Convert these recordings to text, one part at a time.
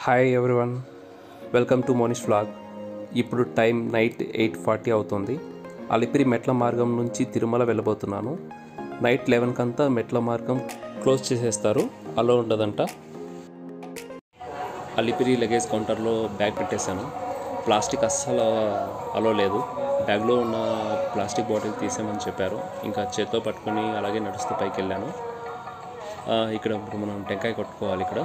Hi everyone welcome to Monish vlog ఇప్పుడు time night eight forty అవుతుంది అలిపిరి మెట్ల మార్గం నుంచి తిరుమల వెళ్ళబోతున్నాను నైట్ లెవెన్ కంతా మెట్ల మార్గం క్లోజ్ చేసేస్తారు అలో ఉండదంట అలిపిరి లగేజ్ కౌంటర్లో బ్యాగ్ పెట్టేశాను ప్లాస్టిక్ అస్సలు అలో లేదు బ్యాగ్లో ఉన్న ప్లాస్టిక్ బాటిల్ తీసామని చెప్పారు ఇంకా చేత్తో పట్టుకొని అలాగే నడుస్తూ పైకి వెళ్ళాను ఆ, ఇక్కడ ఇప్పుడు మనం టెంకాయ కొట్టుకోవాలి ఇక్కడ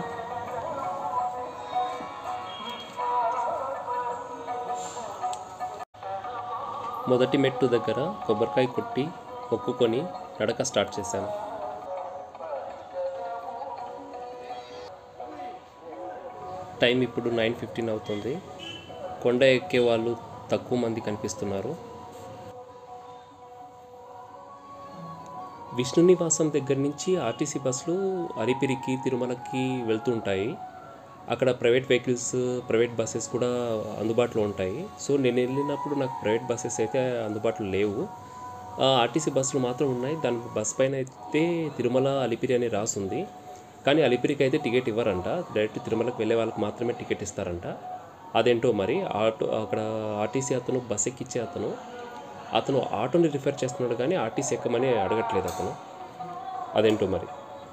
మొదటి మెట్టు దగ్గర కొబ్బరికాయ కొట్టి మొక్కుకొని నడక స్టార్ట్ చేశాను టైం ఇప్పుడు నైన్ ఫిఫ్టీన్ అవుతుంది కొండ ఎక్కే వాళ్ళు తక్కువ మంది కనిపిస్తున్నారు విష్ణు నివాసం దగ్గర నుంచి ఆర్టీసీ బస్సులు అరిపిరికి తిరుమలకి వెళ్తూ ఉంటాయి అక్కడ ప్రైవేట్ వెహికల్స్ ప్రైవేట్ బస్సెస్ కూడా అందుబాటులో ఉంటాయి సో నేను వెళ్ళినప్పుడు నాకు ప్రైవేట్ బస్సెస్ అయితే అందుబాటులో లేవు ఆ, ఆర్టీసీ బస్సులు మాత్రం ఉన్నాయి దాని బస్ పైన అయితే తిరుమల అలిపిరి అని రాసుంది కానీ అలిపిరికి అయితే టికెట్ ఇవ్వరంట డైరెక్ట్ తిరుమలకు వెళ్ళే వాళ్ళకి మాత్రమే టికెట్ ఇస్తారంట అదేంటో మరి ఆటో అక్కడ ఆర్టీసీ అతను బస్ ఎక్కిచ్చే అతను అతను ఆటోని రిఫర్ చేస్తున్నాడు కానీ ఆర్టీసీ ఎక్కమని అడగట్లేదు అతను అదేంటో మరి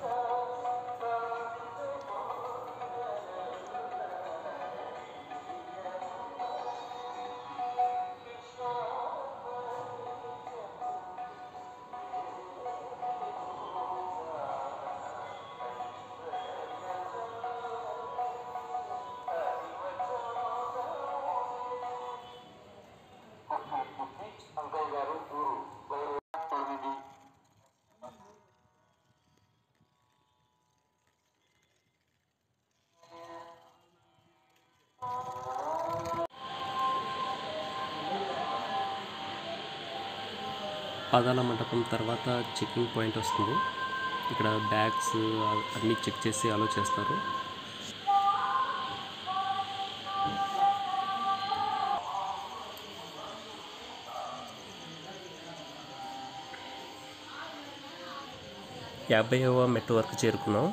పాదాల మండపం తర్వాత చెకింగ్ పాయింట్ వస్తుంది ఇక్కడ బ్యాగ్స్ అన్నీ చెక్ చేసి అలో చేస్తారు యాభైవ మెట్టు వరకు చేరుకున్నాం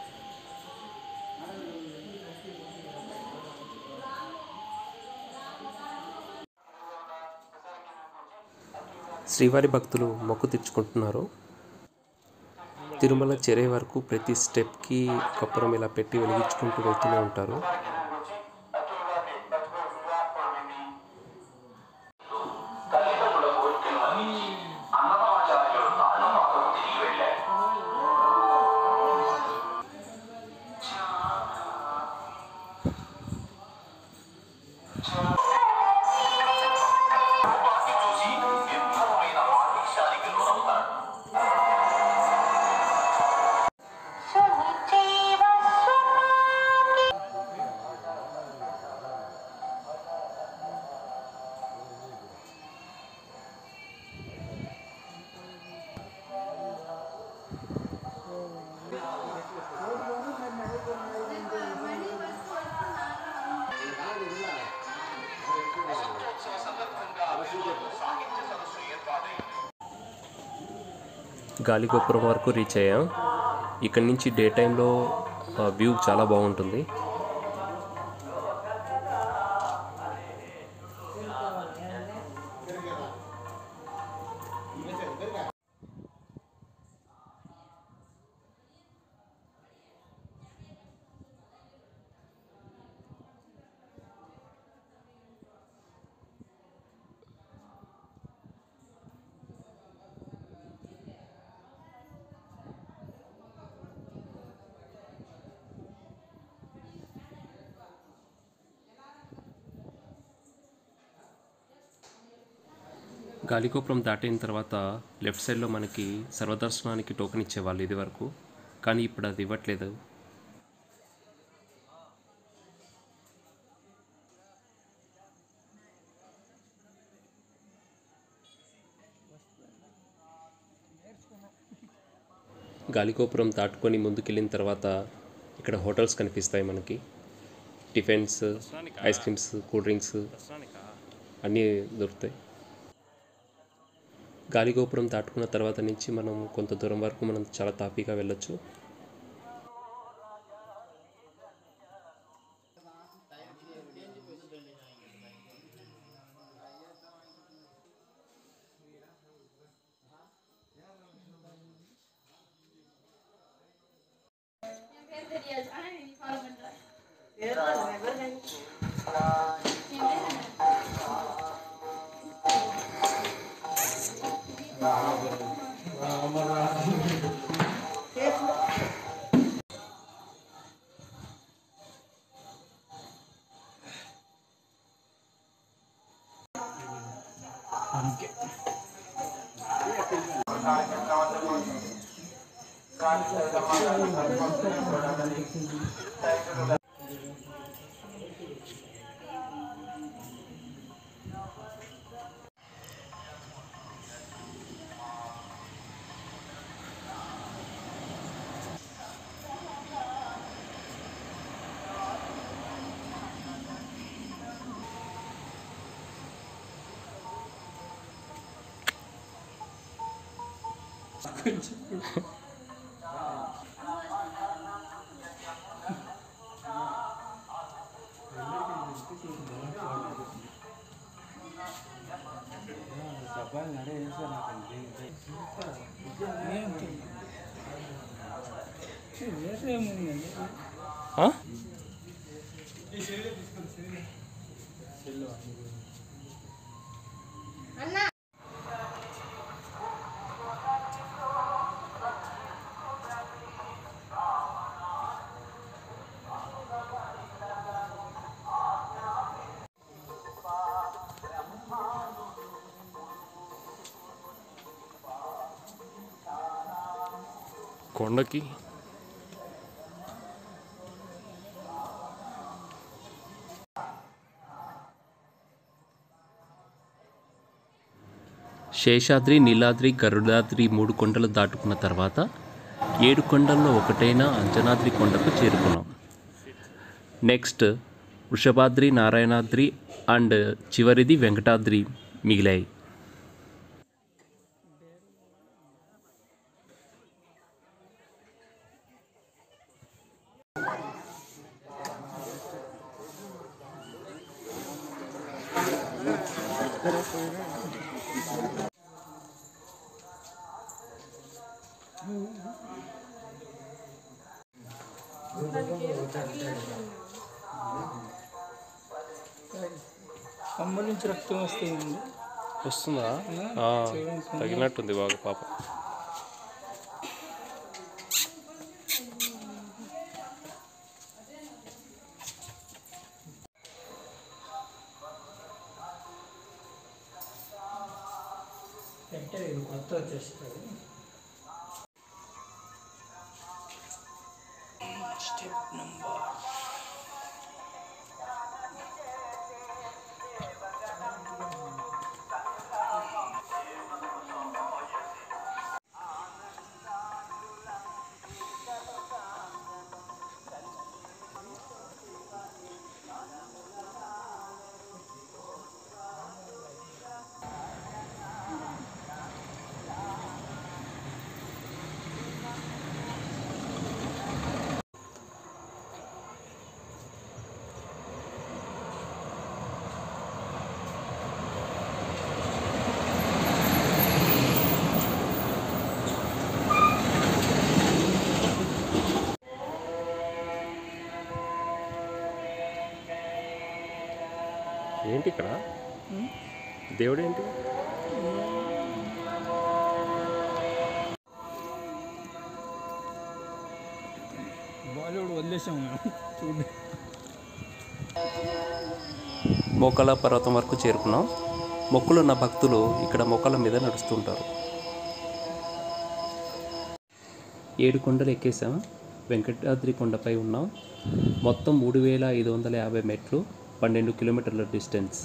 శ్రీవారి భక్తులు మొక్కు తెచ్చుకుంటున్నారు తిరుమల చేరే వరకు ప్రతి స్టెప్కి కప్పురం ఇలా పెట్టి వెలిగించుకుంటూ వెళ్తూనే ఉంటారు గాలిగోపురం వరకు రీచ్ అయ్యాం ఇక్కడ నుంచి డే టైంలో వ్యూ చాలా బాగుంటుంది గాలిగోపురం దాటిన తర్వాత లెఫ్ట్ సైడ్లో మనకి సర్వదర్శనానికి టోకెన్ ఇచ్చేవాళ్ళు ఇది వరకు కానీ ఇప్పుడు అది ఇవ్వట్లేదు గాలిగోపురం దాటుకొని ముందుకెళ్ళిన తర్వాత ఇక్కడ హోటల్స్ కనిపిస్తాయి మనకి tiffins ice creams cool drinks అన్నీ దొరుకుతాయి గాలిగోపురం దాటుకున్న తర్వాత నుంచి మనం కొంత దూరం వరకు మనం చాలా తాపీగా వెళ్ళొచ్చు ఆ? కొండకి శేషాద్రి నీలాద్రి గరుడాద్రి మూడు కొండలు దాటుకున్న తర్వాత ఏడు కొండల్లో ఒకటైన అంజనాద్రి కొండకు చేరుకున్నాం నెక్స్ట్ వృషభాద్రి నారాయణాద్రి అండ్ చివరిది వెంకటాద్రి మిగిలాయి కమ్మల నుంచి రక్తం వస్తుంది వస్తుందా ఆ, తగినట్టుంది బాగా పాప అంటే కొత్త వచ్చేస్తుంది స్టెప్ నంబర్ ఏంటి ఇక్కడ దేవుడు ఏంటి బాలీవుడ్ వదిలేసాము మేము చూడండి మోకాల పర్వతం వరకు చేరుకున్నాం మొక్కులున్న భక్తులు ఇక్కడ మొక్కల మీద నడుస్తుంటారు ఏడు కొండలు ఎక్కేసాం వెంకటాద్రి కొండపై ఉన్నాం మొత్తం మూడు వేల ఐదు వందల యాభై మెట్లు పన్నెండు కిలోమీటర్ల డిస్టెన్స్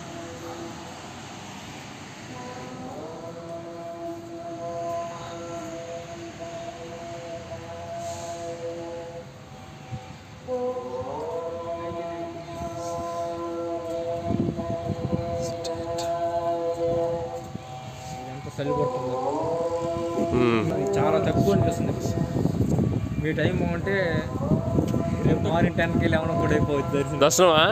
ఎంత చలి పడుతుందో అది చాలా తక్కువ అనిపిస్తుంది మీ టైం ఉంటే రేపు మార్నింగ్ టెన్కి లెవెన్ కూడా అయిపోవచ్చు దర్శనం దర్శనమా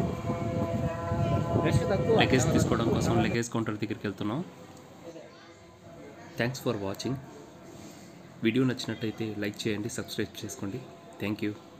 రష్ తక్కువ లగేజ్ తీసుకోవడం కోసం లగేజ్ కౌంటర్ దగ్గరికి వెళ్తున్నాం థ్యాంక్స్ ఫర్ వాచింగ్ వీడియో నచ్చినట్టయితే లైక్ చేయండి సబ్స్క్రైబ్ చేసుకోండి థ్యాంక్ యూ